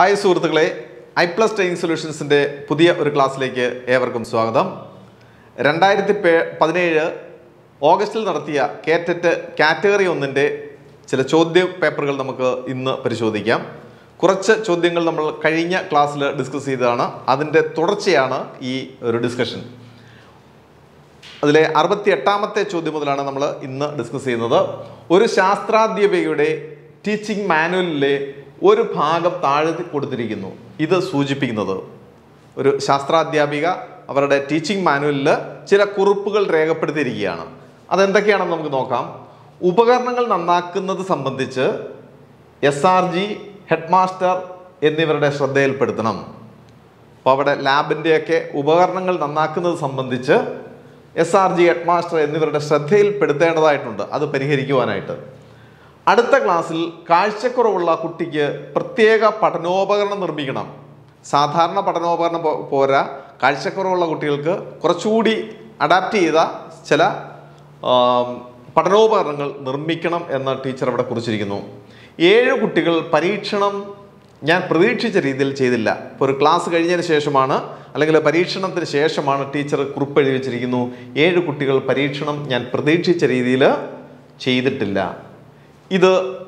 hi സുഹൃത്തുക്കളെ I plus training സൊല്യൂഷൻസിൻ്റെ പുതിയ ഒരു ക്ലാസ്സിലേക്ക് ഏവർക്കും സ്വാഗതം രണ്ടായിരത്തി പേ പതിനേഴ് ഓഗസ്റ്റിൽ നടത്തിയ കേറ്ററ്റ് കാറ്റഗറി ഒന്നിൻ്റെ ചില ചോദ്യ പേപ്പറുകൾ നമുക്ക് ഇന്ന് പരിശോധിക്കാം കുറച്ച് ചോദ്യങ്ങൾ നമ്മൾ കഴിഞ്ഞ ക്ലാസ്സിൽ ഡിസ്കസ് ചെയ്തതാണ് അതിൻ്റെ തുടർച്ചയാണ് ഈ ഒരു ഡിസ്കഷൻ അതിലെ അറുപത്തി എട്ടാമത്തെ ചോദ്യം മുതലാണ് നമ്മൾ ഇന്ന് ഡിസ്കസ് ചെയ്യുന്നത് ഒരു ശാസ്ത്രാധ്യാപികയുടെ ടീച്ചിങ് മാനുവലിലെ ഒരു ഭാഗം താഴെ കൊടുത്തിരിക്കുന്നു ഇത് സൂചിപ്പിക്കുന്നത് ഒരു ശാസ്ത്രാധ്യാപിക അവരുടെ ടീച്ചിങ് മാനുവലിൽ ചില കുറിപ്പുകൾ രേഖപ്പെടുത്തിയിരിക്കുകയാണ് അതെന്തൊക്കെയാണെന്ന് നമുക്ക് നോക്കാം ഉപകരണങ്ങൾ നന്നാക്കുന്നത് സംബന്ധിച്ച് S R G head master എന്നിവരുടെ ശ്രദ്ധയിൽപ്പെടുത്തണം അപ്പോൾ അവിടെ ലാബിൻ്റെയൊക്കെ ഉപകരണങ്ങൾ നന്നാക്കുന്നത് സംബന്ധിച്ച് S R G head master എന്നിവരുടെ ശ്രദ്ധയിൽപ്പെടുത്തേണ്ടതായിട്ടുണ്ട് അത് പരിഹരിക്കുവാനായിട്ട് അടുത്ത ക്ലാസ്സിൽ കാഴ്ചക്കുറവുള്ള കുട്ടിക്ക് പ്രത്യേക പഠനോപകരണം നിർമ്മിക്കണം സാധാരണ പഠനോപകരണം പോ- പോരാ കാഴ്ചക്കുറവുള്ള കുട്ടികൾക്ക് കുറച്ചുകൂടി അഡാപ്റ്റ് ചെയ്ത ചില ആം, പഠനോപകരണങ്ങൾ നിർമ്മിക്കണം എന്ന് ടീച്ചർ അവിടെ കുറിച്ചിരിക്കുന്നു ഏഴ് കുട്ടികൾ പരീക്ഷണം ഞാൻ പ്രതീക്ഷിച്ച രീതിയിൽ ചെയ്തില്ല ഇപ്പോൾ ഒരു ക്ലാസ് കഴിഞ്ഞതിന് ശേഷമാണ് അല്ലെങ്കിൽ പരീക്ഷണത്തിന് ശേഷമാണ് ടീച്ചർ കുറിപ്പ് എഴുതി വെച്ചിരിക്കുന്നു ഏഴ് കുട്ടികൾ പരീക്ഷണം ഞാൻ പ്രതീക്ഷിച്ച രീതിയിൽ ചെയ്തിട്ടില്ല ഇത്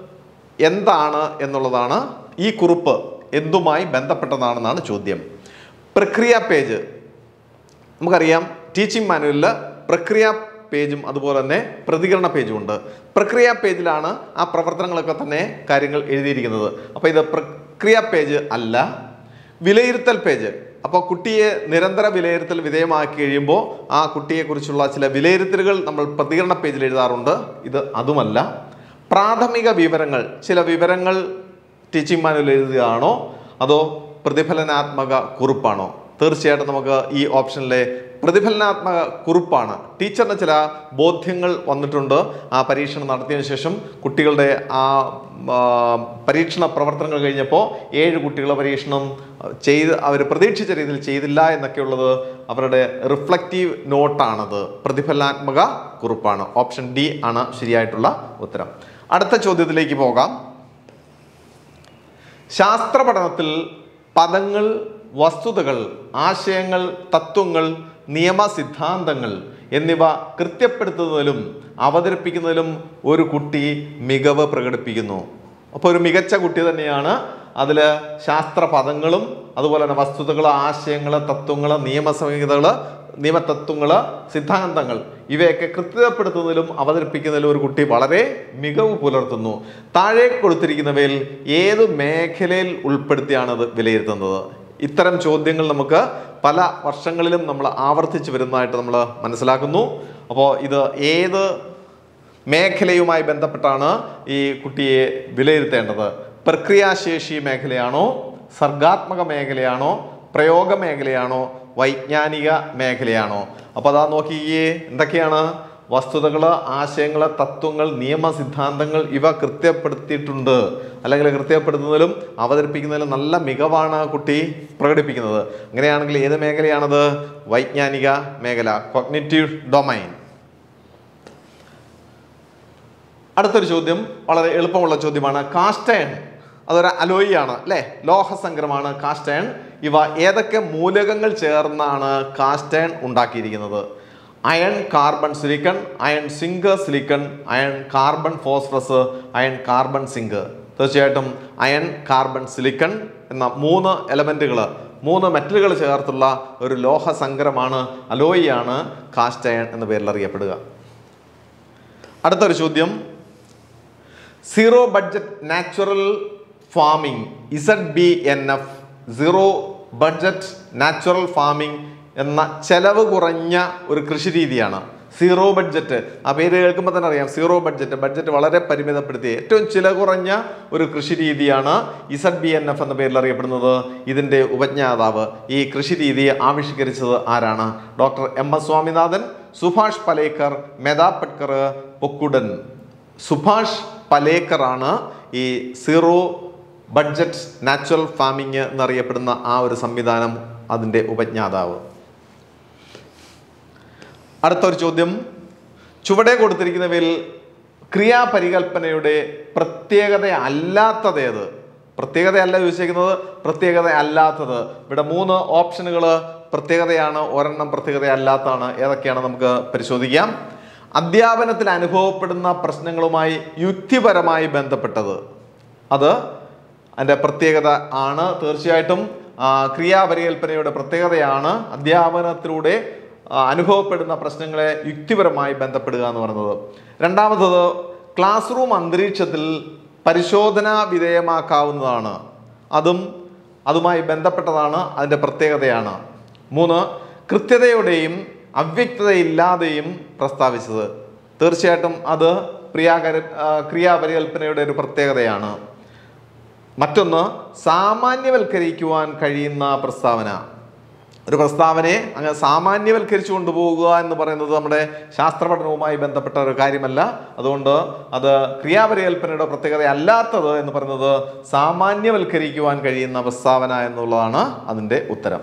എന്താണ് എന്നുള്ളതാണ് ഈ കുറിപ്പ് എന്തുമായി ബന്ധപ്പെട്ടതാണെന്നാണ് ചോദ്യം പ്രക്രിയ പേജ് നമുക്കറിയാം ടീച്ചിങ് മാനുവലിൽ പ്രക്രിയ പേജും അതുപോലെ തന്നെ പ്രതികരണ പേജും ഉണ്ട് പ്രക്രിയ പേജിലാണ് ആ പ്രവർത്തനങ്ങളൊക്കെ തന്നെ കാര്യങ്ങൾ എഴുതിയിരിക്കുന്നത് അപ്പോൾ ഇത് പ്രക്രിയ പേജ് അല്ല വിലയിരുത്തൽ പേജ് അപ്പോൾ കുട്ടിയെ നിരന്തര വിലയിരുത്തൽ വിധേയമാക്കി കഴിയുമ്പോൾ ആ കുട്ടിയെക്കുറിച്ചുള്ള ചില വിലയിരുത്തലുകൾ നമ്മൾ പ്രതികരണ പേജിൽ എഴുതാറുണ്ട് ഇത് അതുമല്ല പ്രാഥമിക വിവരങ്ങൾ ചില വിവരങ്ങൾ ടീച്ചിങ് മാനുവൽ എഴുതുകയാണോ അതോ പ്രതിഫലനാത്മക കുറിപ്പാണോ തീർച്ചയായിട്ടും നമുക്ക് ഈ ഓപ്ഷനിലെ പ്രതിഫലനാത്മക കുറിപ്പാണ് ടീച്ചറിന് ചില ബോധ്യങ്ങൾ വന്നിട്ടുണ്ട് ആ പരീക്ഷണം നടത്തിയതിനു ശേഷം കുട്ടികളുടെ ആ ആ, പരീക്ഷണ പ്രവർത്തനങ്ങൾ കഴിഞ്ഞപ്പോൾ ഏഴ് കുട്ടികൾ പരീക്ഷണം ചെയ്ത് അവർ പ്രതീക്ഷിച്ച രീതിയിൽ ചെയ്തില്ല എന്നൊക്കെയുള്ളത് അവരുടെ റിഫ്ലക്റ്റീവ് നോട്ടാണത് പ്രതിഫലനാത്മക കുറിപ്പാണ് ഓപ്ഷൻ ഡി ആണ് ശരിയായിട്ടുള്ള ഉത്തരം അടുത്ത ചോദ്യത്തിലേക്ക് പോകാം ശാസ്ത്ര പഠനത്തിൽ പദങ്ങൾ വസ്തുതകൾ ആശയങ്ങൾ തത്വങ്ങൾ നിയമ സിദ്ധാന്തങ്ങൾ എന്നിവ കൃത്യപ്പെടുത്തുന്നതിലും അവതരിപ്പിക്കുന്നതിലും ഒരു കുട്ടി മികവ് പ്രകടിപ്പിക്കുന്നു അപ്പോൾ ഒരു മികച്ച കുട്ടി തന്നെയാണ് അതിൽ ശാസ്ത്ര പദങ്ങളും അതുപോലെ തന്നെ വസ്തുതകൾ ആശയങ്ങൾ തത്വങ്ങൾ നിയമസംഹിതകൾ നിയമതത്വങ്ങൾ സിദ്ധാന്തങ്ങൾ ഇവയൊക്കെ കൃത്യപ്പെടുത്തുന്നതിലും അവതരിപ്പിക്കുന്നതിലും ഒരു കുട്ടി വളരെ മികവ് പുലർത്തുന്നു താഴെ കൊടുത്തിരിക്കുന്നവയിൽ ഏത് മേഖലയിൽ ഉൾപ്പെടുത്തിയാണ് ഇത് വിലയിരുത്തുന്നത് ഇത്തരം ചോദ്യങ്ങൾ നമുക്ക് പല വർഷങ്ങളിലും നമ്മൾ ആവർത്തിച്ച് വരുന്നതായിട്ട് നമ്മൾ മനസ്സിലാക്കുന്നു അപ്പോൾ ഇത് ഏത് മേഖലയുമായി ബന്ധപ്പെട്ടാണ് ഈ കുട്ടിയെ വിലയിരുത്തേണ്ടത് പ്രക്രിയാശേഷി മേഖലയാണോ സർഗാത്മക മേഖലയാണോ പ്രയോഗ മേഖലയാണോ വൈജ്ഞാനിക മേഖലയാണോ അപ്പോൾ അതാ നോക്കിയേ എന്തൊക്കെയാണ് വസ്തുതകൾ ആശയങ്ങൾ തത്വങ്ങൾ നിയമ സിദ്ധാന്തങ്ങൾ ഇവ കൃത്യപ്പെടുത്തിയിട്ടുണ്ട് അല്ലെങ്കിൽ കൃത്യപ്പെടുത്തുന്നതിലും അവതരിപ്പിക്കുന്നതിലും നല്ല മികവാണ് കുട്ടി പ്രകടിപ്പിക്കുന്നത് അങ്ങനെയാണെങ്കിൽ ഏത് മേഖലയാണത് വൈജ്ഞാനിക മേഖല കോഗ്നിറ്റീവ് ഡൊമൈൻ അടുത്തൊരു ചോദ്യം വളരെ എളുപ്പമുള്ള ചോദ്യമാണ് കാസ്റ്റേൺ അതൊരു അലോയി ആണ് അല്ലേ ലോഹസങ്കരമാണ് കാസ്റ്റേൺ ഇവ ഏതൊക്കെ മൂലകങ്ങൾ ചേർന്നാണ് കാസ്റ്റേൺ ഉണ്ടാക്കിയിരിക്കുന്നത് iron carbon silicon iron zinc silicon iron carbon phosphorus iron carbon zinc തീർച്ചയായിട്ടും അയൺ കാർബൺ സിലിക്കൺ എന്ന മൂന്ന് എലമെൻറ്റുകൾ മൂന്ന് മെറ്റലുകൾ ചേർത്തുള്ള ഒരു ലോഹസങ്കരമാണ് അലോയിയാണ് കാസ്റ്റ് അയൺ എന്ന പേരിൽ അറിയപ്പെടുക അടുത്തൊരു ചോദ്യം zero budget natural farming Z B N F zero budget natural farming എന്ന ചെലവ് കുറഞ്ഞ ഒരു കൃഷി രീതിയാണ് സീറോ ബഡ്ജറ്റ് ആ പേര് കേൾക്കുമ്പോൾ തന്നെ അറിയാം സീറോ ബഡ്ജറ്റ് ബഡ്ജറ്റ് വളരെ പരിമിതപ്പെടുത്തി ഏറ്റവും ചിലവ് കുറഞ്ഞ ഒരു കൃഷി രീതിയാണ് ഇസഡ് ബി എൻ എഫ് എന്ന പേരിൽ അറിയപ്പെടുന്നത് ഇതിൻ്റെ ഉപജ്ഞാതാവ് ഈ കൃഷി രീതിയെ ആവിഷ്കരിച്ചത് ആരാണ് doctor M S Swaminathan Subhash Palekar Medha Patkar Pokkudan Subhash പലേക്കറാണ് ഈ സീറോ ബഡ്ജറ്റ് നാച്ചുറൽ ഫാമിംഗ് എന്നറിയപ്പെടുന്ന ആ ഒരു സംവിധാനം അതിൻ്റെ ഉപജ്ഞാതാവ് അടുത്തൊരു ചോദ്യം ചുവടെ കൊടുത്തിരിക്കുന്നവയിൽ ക്രിയാപരികൽപ്പനയുടെ പ്രത്യേകത അല്ലാത്തതേത് പ്രത്യേകതയല്ല ചോദിച്ചിരിക്കുന്നത് പ്രത്യേകത അല്ലാത്തത് ഇവിടെ മൂന്ന് ഓപ്ഷനുകൾ പ്രത്യേകതയാണ് ഒരെണ്ണം പ്രത്യേകത അല്ലാത്തതാണ് ഏതൊക്കെയാണ് നമുക്ക് പരിശോധിക്കാം അധ്യാപനത്തിൽ അനുഭവപ്പെടുന്ന പ്രശ്നങ്ങളുമായി യുക്തിപരമായി ബന്ധപ്പെട്ടത് അത് അതിൻ്റെ പ്രത്യേകത ആണ് തീർച്ചയായിട്ടും ആ, ക്രിയാപരികൽപ്പനയുടെ പ്രത്യേകതയാണ് അധ്യാപനത്തിലൂടെ ആ, അനുഭവപ്പെടുന്ന പ്രശ്നങ്ങളെ യുക്തിപരമായി ബന്ധപ്പെടുക എന്ന് പറയുന്നത് രണ്ടാമത്തത് ക്ലാസ് റൂം അന്തരീക്ഷത്തിൽ പരിശോധന വിധേയമാക്കാവുന്നതാണ് അതും അതുമായി ബന്ധപ്പെട്ടതാണ് അതിൻ്റെ പ്രത്യേകതയാണ് മൂന്ന് കൃത്യതയുടെയും അവ്യക്തതയില്ലാതെയും പ്രസ്താവിച്ചത് തീർച്ചയായിട്ടും അത് ക്രിയാകര ആ, ക്രിയാപരികൽപ്പനയുടെ ഒരു പ്രത്യേകതയാണ് മറ്റൊന്ന് സാമാന്യവൽക്കരിക്കുവാൻ കഴിയുന്ന പ്രസ്താവന ഒരു പ്രസ്താവനയെ അങ്ങ് സാമാന്യവൽക്കരിച്ചു കൊണ്ടുപോകുക എന്ന് പറയുന്നത് നമ്മുടെ ശാസ്ത്രപഠനവുമായി ബന്ധപ്പെട്ട ഒരു കാര്യമല്ല അതുകൊണ്ട് അത് ക്രിയാപരികൽപ്പനയുടെ പ്രത്യേകത അല്ലാത്തത് എന്ന് പറയുന്നത് സാമാന്യവൽക്കരിക്കുവാൻ കഴിയുന്ന പ്രസ്താവന എന്നുള്ളതാണ് അതിൻ്റെ ഉത്തരം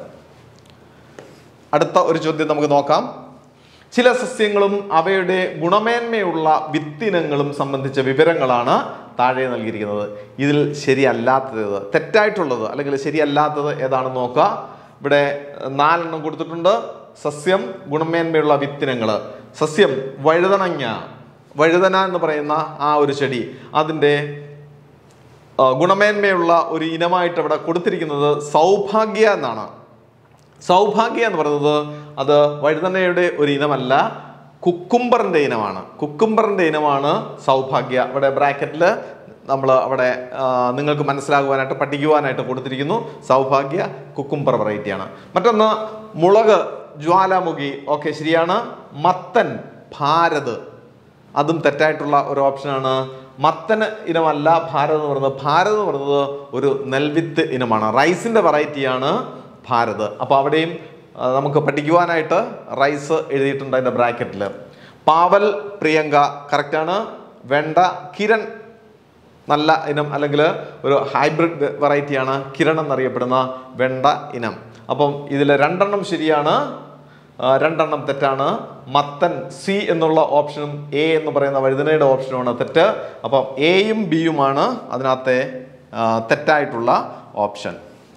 അടുത്ത ഒരു ചോദ്യം നമുക്ക് നോക്കാം ചില സസ്യങ്ങളും അവയുടെ ഗുണമേന്മയുള്ള വിത്തിനങ്ങളും സംബന്ധിച്ച വിവരങ്ങളാണ് താഴെ നൽകിയിരിക്കുന്നത് ഇതിൽ ശരിയല്ലാത്തത് തെറ്റായിട്ടുള്ളത് അല്ലെങ്കിൽ ശരിയല്ലാത്തത് ഏതാണെന്ന് നോക്കുക ഇവിടെ നാലെണ്ണം കൊടുത്തിട്ടുണ്ട് സസ്യം ഗുണമേന്മയുള്ള വിത്തിനങ്ങൾ സസ്യം വഴുതണങ്ങ വഴുതന എന്ന് പറയുന്ന ആ ഒരു ചെടി അതിൻ്റെ ആ, ഗുണമേന്മയുള്ള ഒരു ഇനമായിട്ട് ഇവിടെ കൊടുത്തിരിക്കുന്നത് സൗഭാഗ്യ എന്നാണ് സൗഭാഗ്യ എന്ന് പറയുന്നത് അത് വഴുതനയുടെ ഒരു ഇനമല്ല കുക്കുംബറിന്റെ ഇനമാണ് കുക്കുംബറിന്റെ ഇനമാണ് സൗഭാഗ്യ ഇവിടെ ബ്രാക്കറ്റിൽ നമ്മൾ അവിടെ ആ, നിങ്ങൾക്ക് മനസ്സിലാകുവാനായിട്ട് പഠിക്കുവാനായിട്ട് കൊടുത്തിരിക്കുന്നു സൗഭാഗ്യ കുക്കുംബർ വെറൈറ്റിയാണ് മറ്റൊന്ന് മുളക് ജ്വാലാമുഖി ഓക്കെ ശരിയാണ് മത്തൻ ഭാരത് അതും തെറ്റായിട്ടുള്ള ഒരു ഓപ്ഷനാണ് മത്തന് ഇനമല്ല ഭാരത് എന്ന് പറയുന്നത് ഭാരത് എന്ന് പറയുന്നത് ഒരു നെൽവിത്ത് ഇനമാണ് റൈസിന്റെ വെറൈറ്റിയാണ് ഭാരത് അപ്പോൾ അവിടെയും ആ, നമുക്ക് പഠിക്കുവാനായിട്ട് റൈസ് എഴുതിയിട്ടുണ്ട് അതിൻ്റെ ബ്രാക്കറ്റിൽ പാവൽ പ്രിയങ്ക കറക്റ്റാണ് വെണ്ട കിരൺ നല്ല ഇനം അല്ലെങ്കിൽ ഒരു ഹൈബ്രിഡ് വെറൈറ്റിയാണ് കിരൺ എന്നറിയപ്പെടുന്ന വെണ്ട ഇനം അപ്പം ഇതിൽ രണ്ടെണ്ണം ശരിയാണ് ആ, രണ്ടെണ്ണം തെറ്റാണ് മത്തൻ സി എന്നുള്ള ഓപ്ഷനും എ എന്ന് പറയുന്ന വഴുതനയുടെ ഓപ്ഷനുമാണ് തെറ്റ് അപ്പം എയും ബിയുമാണ് അതിനകത്തെ ആ, തെറ്റായിട്ടുള്ള ഓപ്ഷൻ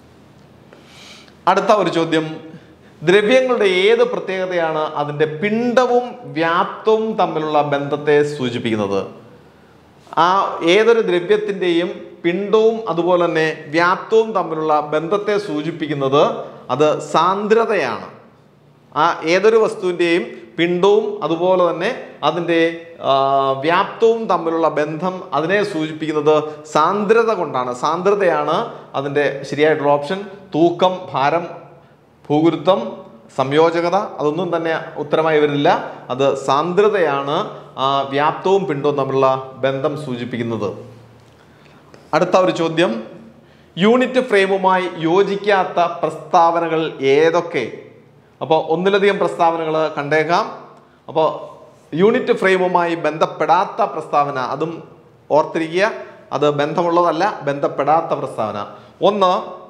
അടുത്ത ഒരു ചോദ്യം ദ്രവ്യങ്ങളുടെ ഏത് പ്രത്യേകതയാണ് അതിൻ്റെ പിണ്ഡവും വ്യാപ്തവും തമ്മിലുള്ള ബന്ധത്തെ സൂചിപ്പിക്കുന്നത് ആ ഏതൊരു ദ്രവ്യത്തിൻ്റെയും പിണ്ഡവും അതുപോലെ തന്നെ വ്യാപ്തവും തമ്മിലുള്ള ബന്ധത്തെ സൂചിപ്പിക്കുന്നത് അത് സാന്ദ്രതയാണ് ആ ഏതൊരു വസ്തുവിൻ്റെയും പിണ്ഡവും അതുപോലെ തന്നെ അതിൻ്റെ ആ, വ്യാപ്തവും തമ്മിലുള്ള ബന്ധം അതിനെ സൂചിപ്പിക്കുന്നത് സാന്ദ്രത കൊണ്ടാണ് സാന്ദ്രതയാണ് അതിൻ്റെ ശരിയായിട്ടുള്ള ഓപ്ഷൻ തൂക്കം ഭാരം ഭൂഗുരുത്വം സംയോജകത അതൊന്നും തന്നെ ഉത്തരമായി വരില്ല അത് സാന്ദ്രതയാണ് ആ വ്യാപ്തവും പിണ്ഡവും തമ്മിലുള്ള ബന്ധം സൂചിപ്പിക്കുന്നത് അടുത്ത ഒരു ചോദ്യം യൂണിറ്റ് ഫ്രെയിമുമായി യോജിക്കാത്ത പ്രസ്താവനകൾ ഏതൊക്കെ അപ്പോൾ ഒന്നിലധികം പ്രസ്താവനകൾ കണ്ടേക്കാം അപ്പോൾ യൂണിറ്റ് ഫ്രെയിമുമായി ബന്ധപ്പെടാത്ത പ്രസ്താവന അതും ഓർത്തിരിക്കുക അത് ബന്ധമുള്ളതല്ല ബന്ധപ്പെടാത്ത പ്രസ്താവന ഒന്ന്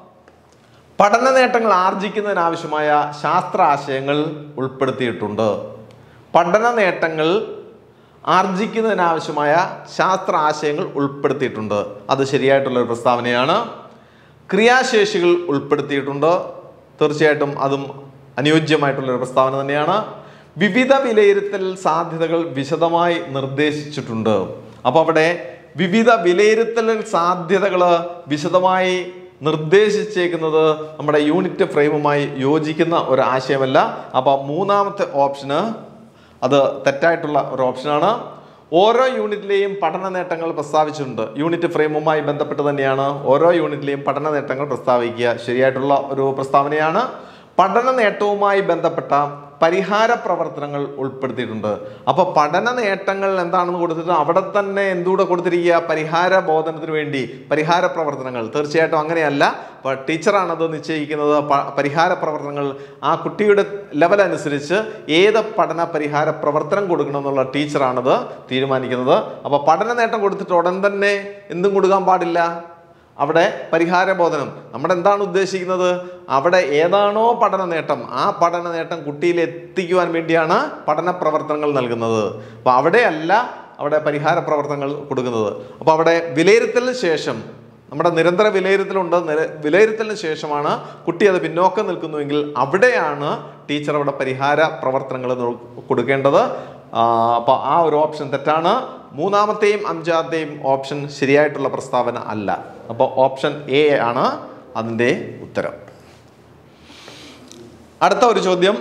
പഠന നേട്ടങ്ങൾ ആർജിക്കുന്നതിനാവശ്യമായ ശാസ്ത്ര ആശയങ്ങൾ ഉൾപ്പെടുത്തിയിട്ടുണ്ട് പഠന നേട്ടങ്ങൾ ആർജിക്കുന്നതിനാവശ്യമായ ശാസ്ത്ര ആശയങ്ങൾ ഉൾപ്പെടുത്തിയിട്ടുണ്ട് അത് ശരിയായിട്ടുള്ള ഒരു പ്രസ്താവനയാണ് ക്രിയാശേഷികൾ ഉൾപ്പെടുത്തിയിട്ടുണ്ട് തീർച്ചയായിട്ടും അതും അനുയോജ്യമായിട്ടുള്ള ഒരു പ്രസ്താവന തന്നെയാണ് വിവിധ വിലയിരുത്തൽ സാധ്യതകൾ വിശദമായി നിർദ്ദേശിച്ചിട്ടുണ്ട് അപ്പോൾ അവിടെ വിവിധ വിലയിരുത്തൽ സാധ്യതകൾ വിശദമായി നിർദ്ദേശിച്ചേക്കുന്നത് നമ്മുടെ യൂണിറ്റ് ഫ്രെയിമുമായി യോജിക്കുന്ന ഒരു ആശയമല്ല അപ്പോൾ മൂന്നാമത്തെ ഓപ്ഷന് അത് തെറ്റായിട്ടുള്ള ഒരു ഓപ്ഷനാണ് ഓരോ യൂണിറ്റിലെയും പഠന നേട്ടങ്ങൾ പ്രസ്താവിച്ചിട്ടുണ്ട് യൂണിറ്റ് ഫ്രെയിമുമായി ബന്ധപ്പെട്ട് തന്നെയാണ് ഓരോ യൂണിറ്റിലെയും പഠന നേട്ടങ്ങൾ പ്രസ്താവിക്കുക ശരിയായിട്ടുള്ള ഒരു പ്രസ്താവനയാണ് പഠന നേട്ടവുമായി ബന്ധപ്പെട്ട പരിഹാര പ്രവർത്തനങ്ങൾ ഉൾപ്പെടുത്തിയിട്ടുണ്ട് അപ്പോൾ പഠന നേട്ടങ്ങൾ എന്താണെന്ന് കൊടുത്തിട്ട് അവിടെ തന്നെ എന്തുകൂടെ കൊടുത്തിരിക്കുക പരിഹാര ബോധനത്തിന് വേണ്ടി പരിഹാര പ്രവർത്തനങ്ങൾ തീർച്ചയായിട്ടും അങ്ങനെയല്ല അപ്പോൾ ടീച്ചറാണത് നിശ്ചയിക്കുന്നത് പ- പരിഹാര പ്രവർത്തനങ്ങൾ ആ കുട്ടിയുടെ ലെവൽ അനുസരിച്ച് ഏത് പഠന പരിഹാര പ്രവർത്തനം കൊടുക്കണം എന്നുള്ള ടീച്ചറാണത് തീരുമാനിക്കുന്നത് അപ്പോൾ പഠന നേട്ടം കൊടുത്തിട്ട് ഉടൻ തന്നെ എന്തും കൊടുക്കാൻ പാടില്ല അവിടെ പരിഹാര ബോധനം നമ്മുടെ എന്താണ് ഉദ്ദേശിക്കുന്നത് അവിടെ ഏതാണോ പഠന നേട്ടം ആ പഠന നേട്ടം കുട്ടിയിൽ എത്തിക്കുവാൻ വേണ്ടിയാണ് പഠന പ്രവർത്തനങ്ങൾ നൽകുന്നത് അപ്പോൾ അവിടെയല്ല അവിടെ പരിഹാര പ്രവർത്തനങ്ങൾ കൊടുക്കുന്നത് അപ്പോൾ അവിടെ വിലയിരുത്തലിന് ശേഷം നമ്മുടെ നിരന്തര വിലയിരുത്തലുണ്ട് നിര- വിലയിരുത്തലിന് ശേഷമാണ് കുട്ടി അത് പിന്നോക്കം നിൽക്കുന്നുവെങ്കിൽ അവിടെയാണ് ടീച്ചർ അവിടെ പരിഹാര പ്രവർത്തനങ്ങൾ നോ- കൊടുക്കേണ്ടത് അപ്പോൾ ആ ഒരു ഓപ്ഷൻ തെറ്റാണ് മൂന്നാമത്തെയും അഞ്ചാമത്തെയും ഓപ്ഷൻ ശരിയായിട്ടുള്ള പ്രസ്താവന അല്ല അപ്പോൾ ഓപ്ഷൻ എ ആണ് അതിൻ്റെ ഉത്തരം അടുത്ത ഒരു ചോദ്യം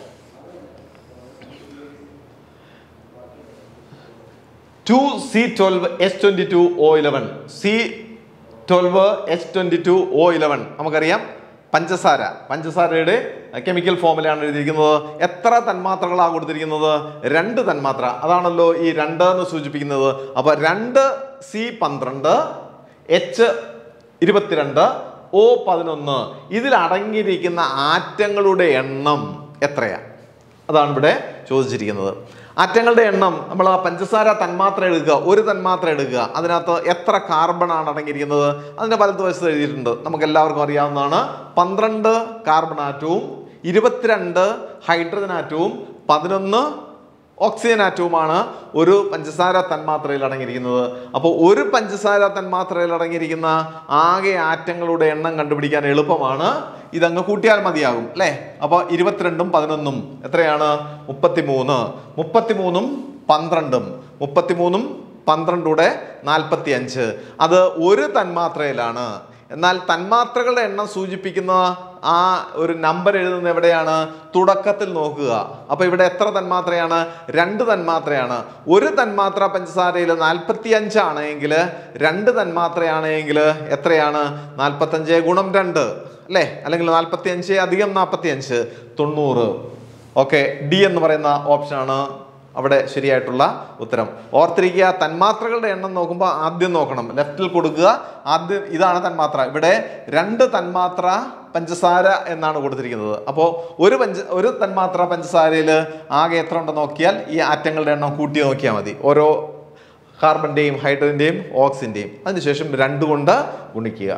two C twelve H twenty two O eleven C twelve H twenty two O eleven നമുക്കറിയാം പഞ്ചസാര പഞ്ചസാരയുടെ കെമിക്കൽ ഫോമിലാണ് എഴുതിയിരിക്കുന്നത് എത്ര തന്മാത്രകളാണ് കൊടുത്തിരിക്കുന്നത് രണ്ട് തന്മാത്ര അതാണല്ലോ ഈ രണ്ട് എന്ന് സൂചിപ്പിക്കുന്നത് അപ്പോൾ രണ്ട് സി പന്ത്രണ്ട് എച്ച് ഇരുപത്തിരണ്ട് ഒ പതിനൊന്ന് ഇതിൽ അടങ്ങിയിരിക്കുന്ന ആറ്റങ്ങളുടെ എണ്ണം എത്രയാണ് അതാണ് ഇവിടെ ചോദിച്ചിരിക്കുന്നത് ആറ്റങ്ങളുടെ എണ്ണം നമ്മൾ ആ പഞ്ചസാര തന്മാത്ര എടുക്കുക ഒരു തന്മാത്ര എടുക്കുക അതിനകത്ത് എത്ര കാർബൺ ആണ് അടങ്ങിയിരിക്കുന്നത് അതിന്റെ വലതുവശത്ത് എഴുതിയിട്ടുണ്ട് നമുക്ക് എല്ലാവർക്കും അറിയാവുന്നതാണ് പന്ത്രണ്ട് കാർബൺ ആറ്റവും ഇരുപത്തിരണ്ട് ഹൈഡ്രജൻ ആറ്റവും പതിനൊന്ന് ഓക്സിജൻ ആറ്റവുമാണ് ഒരു പഞ്ചസാര തന്മാത്രയിൽ അടങ്ങിയിരിക്കുന്നത് അപ്പോൾ ഒരു പഞ്ചസാര തന്മാത്രയിൽ അടങ്ങിയിരിക്കുന്ന ആകെ ആറ്റങ്ങളുടെ എണ്ണം കണ്ടുപിടിക്കാൻ എളുപ്പമാണ് ഇതങ്ങ് കൂട്ടിയാൽ മതിയാകും അല്ലേ അപ്പോൾ ഇരുപത്തിരണ്ടും പതിനൊന്നും എത്രയാണ് മുപ്പത്തിമൂന്ന് മുപ്പത്തിമൂന്നും പന്ത്രണ്ടും മുപ്പത്തിമൂന്നും പന്ത്രണ്ടൂടെ നാൽപ്പത്തി അഞ്ച് അത് ഒരു തന്മാത്രയിലാണ് എന്നാൽ തന്മാത്രകളുടെ എണ്ണം സൂചിപ്പിക്കുന്ന ആ ഒരു നമ്പർ എഴുതുന്ന എവിടെയാണ് തുടക്കത്തിൽ നോക്കുക അപ്പൊ ഇവിടെ എത്ര തന്മാത്രയാണ് രണ്ട് തന്മാത്രയാണ് ഒരു തന്മാത്ര പഞ്ചസാരയിൽ നാൽപ്പത്തി അഞ്ചാണെങ്കിൽ രണ്ട് തന്മാത്രയാണെങ്കിൽ എത്രയാണ് നാൽപ്പത്തഞ്ച് ഗുണം രണ്ട് അല്ലേ അല്ലെങ്കിൽ നാൽപ്പത്തി അഞ്ച് അധികം നാൽപ്പത്തി അഞ്ച് തൊണ്ണൂറ് ഓക്കെ ഡി എന്ന് പറയുന്ന ഓപ്ഷനാണ് അവിടെ ശരിയായിട്ടുള്ള ഉത്തരം ഓർത്തിരിക്കുക തന്മാത്രകളുടെ എണ്ണം നോക്കുമ്പോൾ ആദ്യം നോക്കണം ലെഫ്റ്റിൽ കൊടുക്കുക ആദ്യം ഇതാണ് തന്മാത്ര ഇവിടെ രണ്ട് തന്മാത്ര പഞ്ചസാര എന്നാണ് കൊടുത്തിരിക്കുന്നത് അപ്പോൾ ഒരു പഞ്ച ഒരു തന്മാത്ര പഞ്ചസാരയിൽ ആകെ എത്ര ഉണ്ടെന്ന് നോക്കിയാൽ ഈ ആറ്റങ്ങളുടെ എണ്ണം കൂട്ടി നോക്കിയാൽ മതി ഓരോ കാർബണിൻ്റെയും ഹൈഡ്രജൻ്റെയും ഓക്സിൻ്റെയും അതിനുശേഷം രണ്ട് കൊണ്ട് ഗുണിക്കുക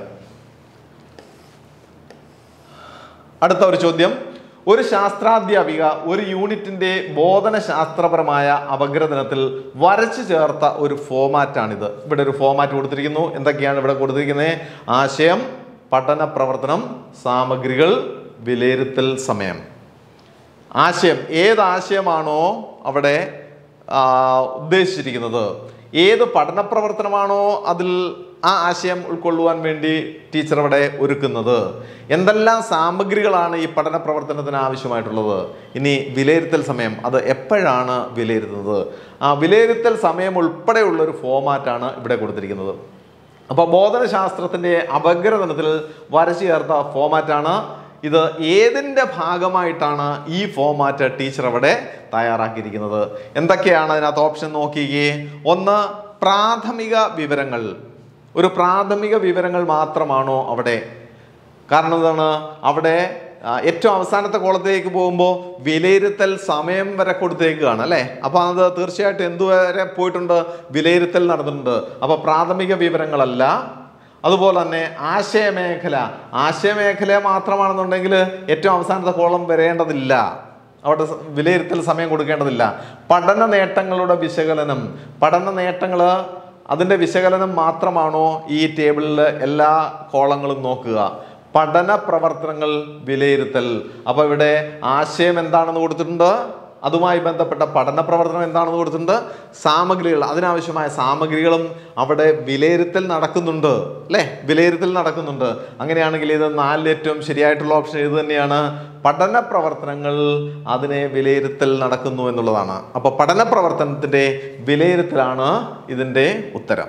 അടുത്ത ഒരു ചോദ്യം ഒരു ശാസ്ത്രാധ്യാപിക ഒരു യൂണിറ്റിന്റെ ബോധന ശാസ്ത്രപരമായ അപഗ്രഥനത്തിൽ വരച്ചു ചേർത്ത ഒരു ഫോമാറ്റാണിത് ഇവിടെ ഒരു ഫോമാറ്റ് കൊടുത്തിരിക്കുന്നു എന്തൊക്കെയാണ് ഇവിടെ കൊടുത്തിരിക്കുന്നത് ആശയം പഠന പ്രവർത്തനം സാമഗ്രികൾ വിലയിരുത്തൽ സമയം ആശയം ഏത് ആശയമാണോ അവിടെ ആ, ഉദ്ദേശിച്ചിരിക്കുന്നത് ഏത് പഠന പ്രവർത്തനമാണോ അതിൽ ആ ആശയം ഉൾക്കൊള്ളുവാൻ വേണ്ടി ടീച്ചർ അവിടെ ഒരുക്കുന്നത് എന്തെല്ലാം സാമഗ്രികളാണ് ഈ പഠന പ്രവർത്തനത്തിന് ആവശ്യമായിട്ടുള്ളത് ഇനി വിലയിരുത്തൽ സമയം അത് എപ്പോഴാണ് വിലയിരുത്തുന്നത് ആ വിലയിരുത്തൽ സമയം ഉൾപ്പെടെയുള്ള ഒരു ഫോമാറ്റാണ് ഇവിടെ കൊടുത്തിരിക്കുന്നത് അപ്പോൾ ബോധനശാസ്ത്രത്തിൻ്റെ അപഗ്രഥനത്തിൽ വരച്ചു ചേർത്ത ഫോമാറ്റാണ് ഇത് ഏതിൻ്റെ ഭാഗമായിട്ടാണ് ഈ ഫോമാറ്റ് ടീച്ചർ അവിടെ തയ്യാറാക്കിയിരിക്കുന്നത് എന്തൊക്കെയാണ് അതിനകത്ത് ഓപ്ഷൻ നോക്കിയേ ഒന്ന് പ്രാഥമിക വിവരങ്ങൾ ഒരു പ്രാഥമിക വിവരങ്ങൾ മാത്രമാണോ അവിടെ കാരണം എന്താണ് അവിടെ ആ, ഏറ്റവും അവസാനത്തെ കോളത്തിലേക്ക് പോകുമ്പോൾ വിലയിരുത്തൽ സമയം വരെ കൊടുത്തേക്കാണ് അല്ലേ അപ്പൊ അത് തീർച്ചയായിട്ടും എന്തുവരെ പോയിട്ടുണ്ട് വിലയിരുത്തൽ നടന്നിട്ടുണ്ട് അപ്പൊ പ്രാഥമിക വിവരങ്ങളല്ല അതുപോലെ തന്നെ ആശയമേഖല ആശയമേഖല മാത്രമാണെന്നുണ്ടെങ്കിൽ ഏറ്റവും അവസാനത്തെ കോളം വരേണ്ടതില്ല അവിടെ സ- വിലയിരുത്തൽ സമയം കൊടുക്കേണ്ടതില്ല പഠന നേട്ടങ്ങളുടെ വിശകലനം പഠന നേട്ടങ്ങൾ അതിൻ്റെ വിശകലനം മാത്രമാണോ ഈ ടേബിളിൽ എല്ലാ കോളങ്ങളും നോക്കുക പഠന പ്രവർത്തനങ്ങൾ വിലയിരുത്തൽ അപ്പോൾ ഇവിടെ ആശയം എന്താണെന്ന് കൊടുത്തിട്ടുണ്ട് അതുമായി ബന്ധപ്പെട്ട പഠന പ്രവർത്തനം എന്താണെന്ന് കൊടുത്തിട്ടുണ്ട് സാമഗ്രികൾ അതിനാവശ്യമായ സാമഗ്രികളും അവിടെ വിലയിരുത്തൽ നടക്കുന്നുണ്ട് അല്ലേ വിലയിരുത്തൽ നടക്കുന്നുണ്ട് അങ്ങനെയാണെങ്കിൽ ഇത് നാലിൽ ഏറ്റവും ശരിയായിട്ടുള്ള ഓപ്ഷൻ ഇത് തന്നെയാണ് പഠന പ്രവർത്തനങ്ങൾ അതിനെ വിലയിരുത്തൽ നടക്കുന്നു എന്നുള്ളതാണ് അപ്പോൾ പഠന പ്രവർത്തനത്തിൻ്റെ വിലയിരുത്തലാണ് ഇതിൻ്റെ ഉത്തരം